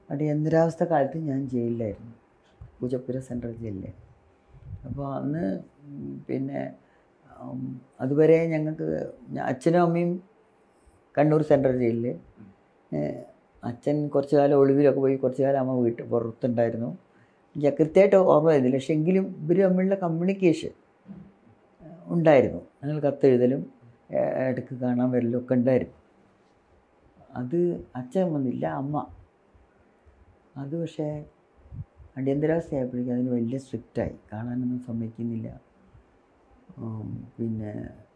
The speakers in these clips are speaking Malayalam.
അടിയന്തരാവസ്ഥ കാലത്ത് ഞാൻ ജയിലിലായിരുന്നു പൂജപ്പുര സെൻട്രൽ ജയിലിൽ അപ്പോൾ അന്ന് ഉം, പിന്നെ ഉം, അതുവരെ ഞങ്ങൾക്ക് ഞ- അച്ഛനും അമ്മയും കണ്ണൂർ സെൻട്രൽ ജയിലിൽ ഏഹ്, അച്ഛൻ കുറച്ച് കാലം ഒളിവിലൊക്കെ പോയി കുറച്ച് കാലം അമ്മ വീട്ടിൽ പുറത്തുണ്ടായിരുന്നു എനിക്ക് കൃത്യമായിട്ട് ഓർമ്മ വരുന്നില്ല പക്ഷെ എങ്കിലും ഇവർ തമ്മിലുള്ള കമ്മ്യൂണിക്കേഷൻ ഉണ്ടായിരുന്നു ഞങ്ങൾ കത്തെഴുതലും ഏഹ്, ഇടയ്ക്ക് കാണാൻ വരലും ഒക്കെ ഉണ്ടായിരുന്നു അത് അച്ഛൻ വന്നില്ല അമ്മ അത് പക്ഷേ അടിയന്തരാവസ്ഥയായപ്പോഴേക്കും അതിന് വലിയ സ്ട്രിക്റ്റായി കാണാനൊന്നും സമ്മതിക്കുന്നില്ല ഉം, പിന്നെ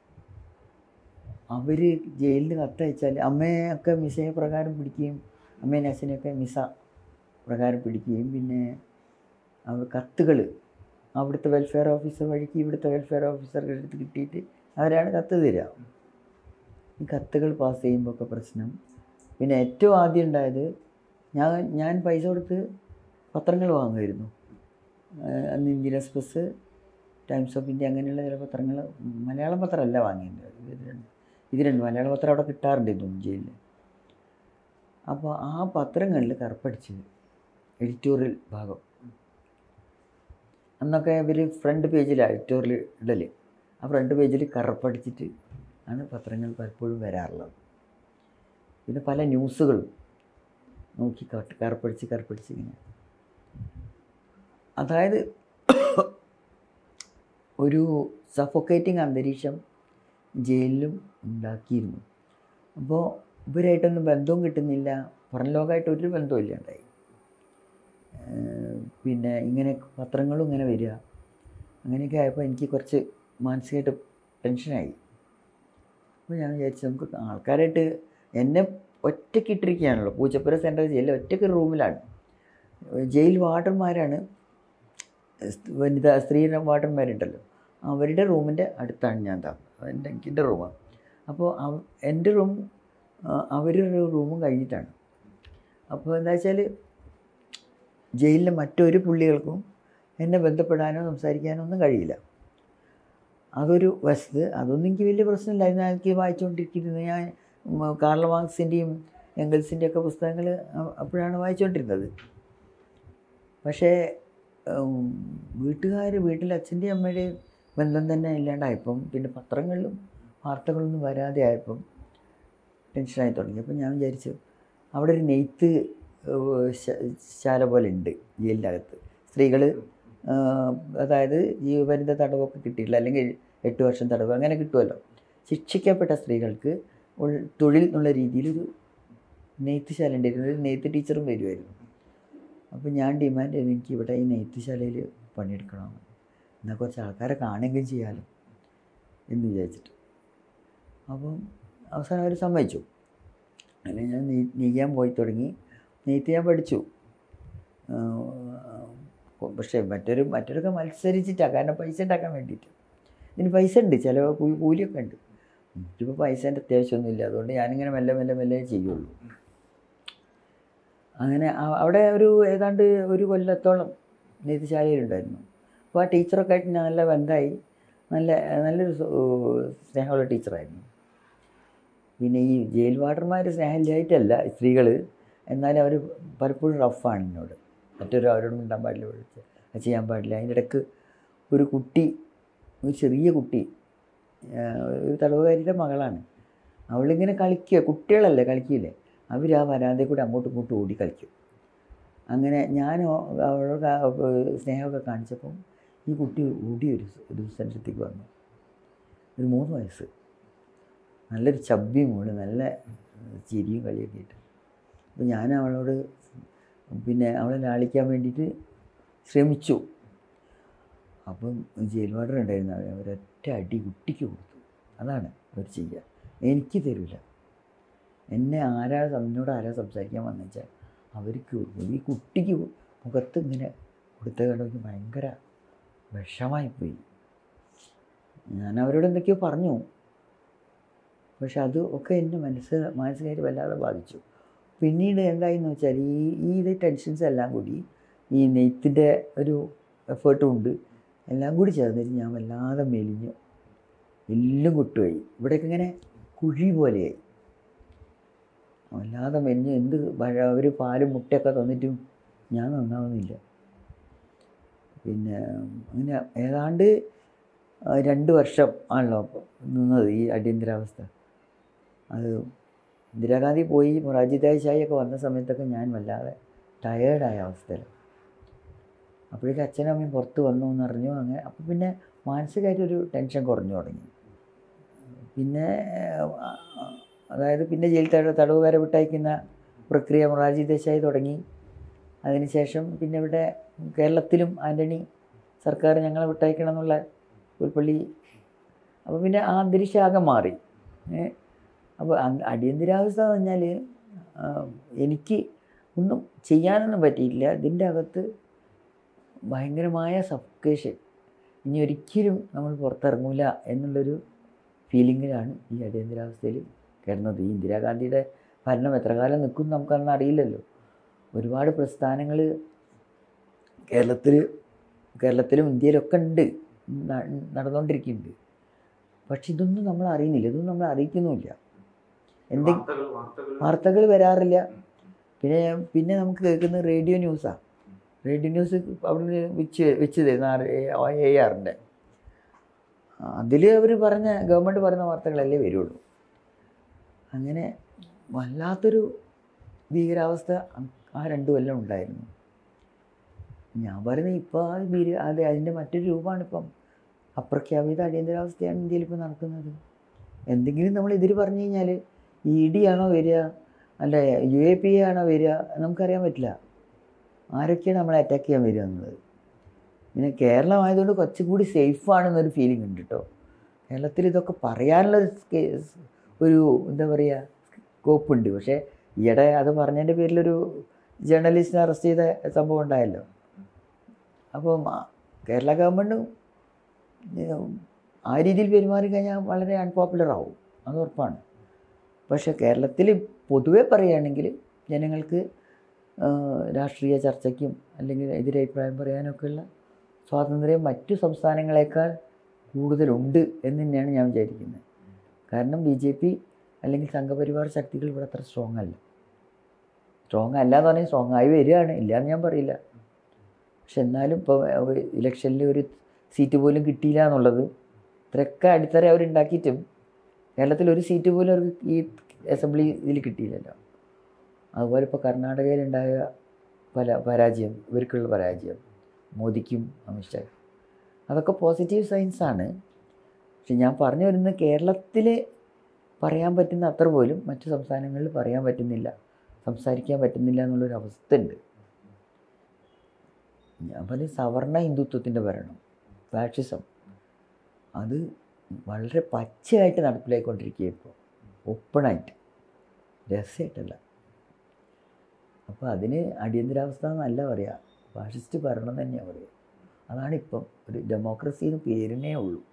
അവർ ജയിലിൽ കത്തയച്ചാൽ അമ്മയൊക്കെ മിസയെ പ്രകാരം പിടിക്കുകയും അമ്മേനെ അച്ഛനെയൊക്കെ മിസ പ്രകാരം പിടിക്കുകയും പിന്നെ അവർ കത്തുകൾ അവിടുത്തെ വെൽഫെയർ ഓഫീസർ വഴിക്ക് ഇവിടുത്തെ വെൽഫെയർ ഓഫീസറുടെ അടുത്ത് കിട്ടിയിട്ട് അവരാണ് കത്ത് തരിക ഈ കത്തുകൾ പാസ് ചെയ്യുമ്പോൾ ഒക്കെ പ്രശ്നം പിന്നെ ഏറ്റവും ആദ്യം ഉണ്ടായത് ഞാൻ ഞാൻ പൈസ കൊടുത്ത് പത്രങ്ങൾ വാങ്ങുമായിരുന്നു ഏഹ് അന്ന് Indian Express Times of India അങ്ങനെയുള്ള ചില പത്രങ്ങൾ മലയാളം പത്രമല്ല വാങ്ങിയത് ഇത് രണ്ട് ഇത് രണ്ട് മലയാള പത്രം അവിടെ കിട്ടാറുണ്ട് ഇതും ജയിലിൽ അപ്പോൾ ആ പത്രങ്ങളിൽ കറുപ്പടിച്ച് എഡിറ്റോറിയൽ ഭാഗം അന്നൊക്കെ ഇവർ ഫ്രണ്ട് പേജിലാണ് എഡിറ്റോറിയൽ ഇടൽ ആ ഫ്രണ്ട് പേജിൽ കറുപ്പടിച്ചിട്ട് ആണ് പത്രങ്ങൾ പലപ്പോഴും വരാറുള്ളത് പിന്നെ പല ന്യൂസുകളും നോക്കി കട്ട് കറുപ്പടിച്ച് കറുപ്പടിച്ച് ഇങ്ങനെ അതായത് ഒരു സഫോക്കേറ്റിംഗ് അന്തരീക്ഷം ജയിലിലും ഉണ്ടാക്കിയിരുന്നു അപ്പോൾ ഇവരായിട്ടൊന്നും ബന്ധവും കിട്ടുന്നില്ല പുറം ലോകമായിട്ട് ഒരു ബന്ധവും ഇല്ലാണ്ടായി ഏഹ് പിന്നെ ഇങ്ങനെ പത്രങ്ങളും ഇങ്ങനെ വരിക അങ്ങനെയൊക്കെ ആയപ്പോൾ എനിക്ക് കുറച്ച് മാനസികമായിട്ട് ടെൻഷനായി അപ്പോൾ ഞാൻ വിചാരിച്ചു നമുക്ക് ആൾക്കാരായിട്ട് എന്നെ ഒറ്റയ്ക്ക് ഇട്ടിരിക്കുകയാണല്ലോ പൂച്ചപ്പുര സെൻട്രൽ ജയിലിൽ ഒറ്റയ്ക്ക് റൂമിലാണ് ജയിൽ വാർഡന്മാരാണ് സ് വനിതാ സ്ത്രീ വാർഡന്മാരുണ്ടല്ലോ അവരുടെ റൂമിൻ്റെ അടുത്താണ് ഞാൻ താമസം എൻ്റെ എൻ്റെ റൂമാണ് അപ്പോൾ അവ- എൻ്റെ റൂം അവരുടെ റൂമും കഴിഞ്ഞിട്ടാണ് അപ്പോൾ എന്താ വെച്ചാൽ ജയിലിലെ മറ്റൊരു പുള്ളികൾക്കും എന്നെ ബന്ധപ്പെടാനോ സംസാരിക്കാനോ ഒന്നും കഴിയില്ല അതൊരു വശത്ത് അതൊന്നും എനിക്ക് വലിയ പ്രശ്നമില്ലായിരുന്നു എനിക്ക് വായിച്ചുകൊണ്ടിരിക്കുന്നത് ഞാൻ ഉം, കാർൽ മാർക്സിൻ്റെയും എംഗൽസിൻ്റെയും ഒക്കെ പുസ്തകങ്ങൾ അപ്പോഴാണ് വായിച്ചുകൊണ്ടിരുന്നത് പക്ഷേ വീട്ടുകാർ വീട്ടിൽ അച്ഛൻ്റെയും അമ്മയുടെയും ബന്ധം തന്നെ ഇല്ലാണ്ടായപ്പം പിന്നെ പത്രങ്ങളിലും വാർത്തകളൊന്നും വരാതെ ആയപ്പം ടെൻഷനായി തുടങ്ങി അപ്പം ഞാൻ വിചാരിച്ചു അവിടെ ഒരു നെയ്ത്ത് ഏഹ്, ശ- ശാല പോലെ ഉണ്ട് ജയിലിൻ്റെ അകത്ത് സ്ത്രീകൾ അതായത് ജീവപരിത തടവൊക്കെ കിട്ടിയിട്ടില്ല അല്ലെങ്കിൽ എട്ട് വർഷം തടവ് അങ്ങനെ കിട്ടുമല്ലോ ശിക്ഷിക്കപ്പെട്ട സ്ത്രീകൾക്ക് ഉൾ- തൊഴിൽ എന്നുള്ള രീതിയിലൊരു നെയ്ത്ത് ശാല ഉണ്ടായിരുന്നു ഒരു നെയ്ത്ത് ടീച്ചറും വരുമായിരുന്നു അപ്പോൾ ഞാൻ ഡിമാൻഡ് ചെയ്തു എനിക്ക് ഇവിടെ ഈ നെയ്ത്ത് ശാലയിൽ പണിയെടുക്കണം എന്നാൽ കുറച്ച് ആൾക്കാരെ കാണുകയും ചെയ്യാമല്ലോ എന്ന് വിചാരിച്ചിട്ട് അപ്പം അവസാനം അവർ സമ്മതിച്ചു അങ്ങനെ ഞാൻ നെയ് നെയ്യാൻ പോയി തുടങ്ങി നെയ്ത്ത് ഞാൻ പഠിച്ചു ആഹ് പക്ഷേ മറ്റൊരു മറ്റൊരൊക്കെ മത്സരിച്ചിട്ടാണ് കാരണം പൈസ ഉണ്ടാക്കാൻ വേണ്ടിയിട്ട് ഇതിന് പൈസ ഉണ്ട് ചിലവ് കൂ- കൂലിയൊക്കെ ഉണ്ട് എനിക്കിപ്പോൾ പൈസേൻ്റെ അത്യാവശ്യമൊന്നുമില്ല അതുകൊണ്ട് ഞാനിങ്ങനെ മെല്ലെ മെല്ലെ മെല്ലെ ചെയ്യുള്ളൂ അങ്ങനെ അ- അവിടെ ഒരു ഏതാണ്ട് ഒരു കൊല്ലത്തോളം നെയ്ത്തുശാലയിലുണ്ടായിരുന്നു അപ്പോൾ ആ ടീച്ചറൊക്കെ ആയിട്ട് ഞാൻ നല്ല ബന്ധമായി നല്ല നല്ലൊരു സു- സ്നേഹമുള്ള ടീച്ചറായിരുന്നു പിന്നെ ഈ ജയിൽ വാർഡർമാർ സ്നേഹമില്ലായിട്ടല്ല സ്ത്രീകൾ എന്നാലും അവർ പലപ്പോഴും റഫാണ് എന്നോട് മറ്റൊരു അവരോട് മിണ്ടാൻ പാടില്ല വിളിച്ച് അത് ചെയ്യാൻ പാടില്ല അതിൻ്റെ ഇടയ്ക്ക് ഒരു കുട്ടി ഒരു ചെറിയ കുട്ടി ആ, ഒരു തടവുകാരിയുടെ മകളാണ് അവളിങ്ങനെ കളിക്കുക കുട്ടികളല്ലേ കളിക്കില്ലേ അവർ ആ വരാതെ കൂടെ അങ്ങോട്ടും ഇങ്ങോട്ടും ഓടി കളിക്കും അങ്ങനെ ഞാൻ അവളോട് ആ, ഏ, സ്നേഹമൊക്കെ കാണിച്ചപ്പം ഈ കുട്ടി ഓടി ഒരു സ- ഒരു സ്ഥലത്തേക്ക് വന്നു ഒരു മൂന്ന് വയസ്സ് നല്ലൊരു ചബ്ബി മോള് നല്ല ചിരിയും കളിയൊക്കെ ആയിട്ട് അപ്പോൾ ഞാൻ അവളോട് പിന്നെ അവളെ ലാളിക്കാൻ വേണ്ടിയിട്ട് ശ്രമിച്ചു അപ്പം ജയിൽ വാർഡർ ഉണ്ടായിരുന്നു അവർ ഒരൊറ്റ അടി കുട്ടിക്ക് കൊടുത്തു അതാണ് അവർ ചെയ്യുക എനിക്ക് തരില്ല എന്നെ ആരാ എന്നോട് ആരാ സംസാരിക്കാൻ വന്നു വെച്ചാൽ അവർക്ക് കൊടുക്കും ഈ കുട്ടിക്ക് മുഖത്ത് ഇങ്ങനെ കൊടുത്ത കണ്ടെങ്കിൽ ഭയങ്കര വിഷമായിപ്പോയി ഞാൻ അവരോട് എന്തൊക്കെയോ പറഞ്ഞു പക്ഷെ അത് ഒക്കെ എൻ്റെ മനസ്സ് മാനസികമായിട്ട് വല്ലാതെ ബാധിച്ചു പിന്നീട് എന്തായെന്ന് വെച്ചാൽ ഈ ഈ ഇത് ടെൻഷൻസ് എല്ലാം കൂടി ഈ നെയ്ത്തിൻ്റെ ഒരു എഫേർട്ടും ഉണ്ട് എല്ലാം കൂടി ചേർന്നിട്ട് ഞാൻ വല്ലാതെ മെലിഞ്ഞു എല്ലാം കൊട്ടുപോയി ഇവിടെയൊക്കെ ഇങ്ങനെ കുഴി പോലെയായി വല്ലാതെ മെലിഞ്ഞ് എന്ത് അവർ പാലും മുട്ടയൊക്കെ തന്നിട്ടും ഞാൻ നന്നാവുന്നില്ല പിന്നെ അങ്ങനെ ഏതാണ്ട് ആ, രണ്ട് വർഷം ആണല്ലോ അപ്പം നിന്നത് ഈ അടിയന്തരാവസ്ഥ അത് ഇന്ദിരാഗാന്ധി പോയി മൊറാജി ദേശായി ഒക്കെ വന്ന സമയത്തൊക്കെ ഞാൻ വല്ലാതെ ടയേർഡായ അവസ്ഥയിലാണ് അപ്പോഴേക്കും അച്ഛനും അമ്മയും പുറത്ത് വന്നു എന്ന് അറിഞ്ഞു അങ്ങനെ അപ്പോൾ പിന്നെ മാനസികമായിട്ടൊരു ടെൻഷൻ കുറഞ്ഞു തുടങ്ങി പിന്നെ ആ, അതായത് പിന്നെ ജയിൽ തട തടവുകാരെ വിട്ടയക്കുന്ന പ്രക്രിയ മൊറാജി ദേശായി തുടങ്ങി അതിനുശേഷം പിന്നെ ഇവിടെ കേരളത്തിലും ആൻ്റണി സർക്കാർ ഞങ്ങളെ വിട്ടയക്കണം എന്നുള്ള പുൽപ്പള്ളി അപ്പോൾ പിന്നെ ആ അന്തരീക്ഷം ആകെ മാറി ഏ അപ്പോൾ അ- അടിയന്തരാവസ്ഥ എന്ന് പറഞ്ഞാൽ ആ, എനിക്ക് ഒന്നും ചെയ്യാനൊന്നും പറ്റിയില്ല ഇതിൻ്റെ അകത്ത് ഭയങ്കരമായ സഫക്കേഷൻ ഇനി ഒരിക്കലും നമ്മൾ പുറത്തിറങ്ങൂല എന്നുള്ളൊരു ഫീലിങ്ങിലാണ് ഈ അടിയന്തരാവസ്ഥയിൽ കിടന്നത് ഈ ഇന്ദിരാഗാന്ധിയുടെ ഭരണം എത്ര കാലം നിൽക്കും എന്ന് നമുക്കന്ന് അറിയില്ലല്ലോ ഒരുപാട് പ്രസ്ഥാനങ്ങൾ കേരളത്തിൽ കേരളത്തിലും ഇന്ത്യയിലൊക്കെ ഉണ്ട് ന- നടന്നുകൊണ്ടിരിക്കുന്നുണ്ട് പക്ഷെ ഇതൊന്നും നമ്മൾ അറിയുന്നില്ല ഇതൊന്നും നമ്മൾ അറിയിക്കുന്നുമില്ല എന്തെങ്കിലും വാർത്തകൾ വാർത്തകൾ വാർത്തകൾ വരാറില്ല പിന്നെ പിന്നെ നമുക്ക് കേൾക്കുന്ന റേഡിയോ ന്യൂസാണ് റേഡിയോ ന്യൂസ് അവിടുന്ന് വെച്ച് വെച്ച് തരുന്ന എ ആറിൻ്റെ അതിൽ അവർ പറഞ്ഞ ഗവൺമെൻറ് പറയുന്ന വാർത്തകളല്ലേ വരുള്ളൂ അങ്ങനെ വല്ലാത്തൊരു ഭീകരാവസ്ഥ ആ രണ്ട് കൊല്ലം ഉണ്ടായിരുന്നു ഞാൻ പറയുന്നത് ഇപ്പോൾ ആ ഭീര അതെ അതിൻ്റെ മറ്റൊരു രൂപമാണ് ഇപ്പം അപ്രഖ്യാപിത അടിയന്തരാവസ്ഥയാണ് ഇന്ത്യയിൽ ഇപ്പോൾ നടക്കുന്നത് എന്തെങ്കിലും നമ്മൾ എതിര് പറഞ്ഞു കഴിഞ്ഞാൽ ഇ ഡി ആണോ വരിക അല്ല യു എ പി എ ആണോ വരിക നമുക്കറിയാൻ പറ്റില്ല ആരൊക്കെയാണ് നമ്മളെ അറ്റാക്ക് ചെയ്യാൻ വരിക എന്നുള്ളത് പിന്നെ കേരളമായതുകൊണ്ട് കുറച്ചുകൂടി സേഫാണെന്നൊരു ഫീലിംഗ് ഉണ്ട് കേട്ടോ കേരളത്തിൽ ഇതൊക്കെ പറയാനുള്ള ഒരു സ്കേ- ഒരു എന്താ പറയുക സ്കോപ്പുണ്ട് പക്ഷേ ഈയിടെ അത് പറഞ്ഞതിൻ്റെ പേരിലൊരു ജേർണലിസ്റ്റിനെ അറസ്റ്റ് ചെയ്ത സംഭവം ഉണ്ടായല്ലോ അപ്പം ആ കേരള ഗവൺമെൻറ്റും ആ രീതിയിൽ പെരുമാറി കഴിഞ്ഞാൽ വളരെ അൺപോപ്പുലർ ആവും അത് ഉറപ്പാണ് പക്ഷേ കേരളത്തിൽ പൊതുവെ പറയുകയാണെങ്കിൽ ജനങ്ങൾക്ക് ആ, രാഷ്ട്രീയ ചർച്ചയ്ക്കും അല്ലെങ്കിൽ എതിരഭിപ്രായം പറയാനൊക്കെയുള്ള സ്വാതന്ത്ര്യം മറ്റു സംസ്ഥാനങ്ങളെക്കാൾ കൂടുതലുണ്ട് എന്ന് തന്നെയാണ് ഞാൻ വിചാരിക്കുന്നത് കാരണം ബി ജെ പി അല്ലെങ്കിൽ സംഘപരിവാർ ശക്തികൾ ഇവിടെ അത്ര സ്ട്രോങ് അല്ല സ്ട്രോങ് അല്ല എന്ന് പറഞ്ഞാൽ സ്ട്രോങ് ആയി വരികയാണ് ഇല്ല എന്ന് ഞാൻ പറയില്ല പക്ഷെ എന്നാലും ഇപ്പോൾ ഇലക്ഷനിൽ ഒരു സീറ്റ് പോലും കിട്ടിയില്ല എന്നുള്ളത് ഇത്രയൊക്കെ അടിത്തറ അവരുണ്ടാക്കിയിട്ടും കേരളത്തിൽ ഒരു സീറ്റ് പോലും അവർക്ക് ഈ അസംബ്ലി ഇതിൽ കിട്ടിയില്ലല്ലോ അതുപോലെ ഇപ്പോൾ കർണാടകയിലുണ്ടായ പല പരാജയം ഇവർക്കുള്ള പരാജയം മോദിക്കും അമിത്ഷാ അതൊക്കെ പോസിറ്റീവ് സൈൻസ് ആണ് പക്ഷെ ഞാൻ പറഞ്ഞു വരുന്നത് കേരളത്തിൽ പറയാൻ പറ്റുന്ന അത്ര പോലും മറ്റു സംസ്ഥാനങ്ങളിൽ പറയാൻ പറ്റുന്നില്ല സംസാരിക്കാൻ പറ്റുന്നില്ല എന്നുള്ളൊരു അവസ്ഥ ഉണ്ട് ഞാൻ പറയും സവർണ ഹിന്ദുത്വത്തിൻ്റെ ഭരണം ഫാഷിസം അത് വളരെ പച്ചയായിട്ട് നടപ്പിലായിക്കൊണ്ടിരിക്കുക ഇപ്പോൾ ഓപ്പണായിട്ട് രഹസ്യമായിട്ടല്ല അപ്പോൾ അതിന് അടിയന്തരാവസ്ഥ എന്നല്ല പറയുക ഫാഷിസ്റ്റ് ഭരണം തന്നെയാണ് പറയുക അതാണിപ്പം ഒരു ഡെമോക്രസി എന്ന് പേരിനേ ഉള്ളൂ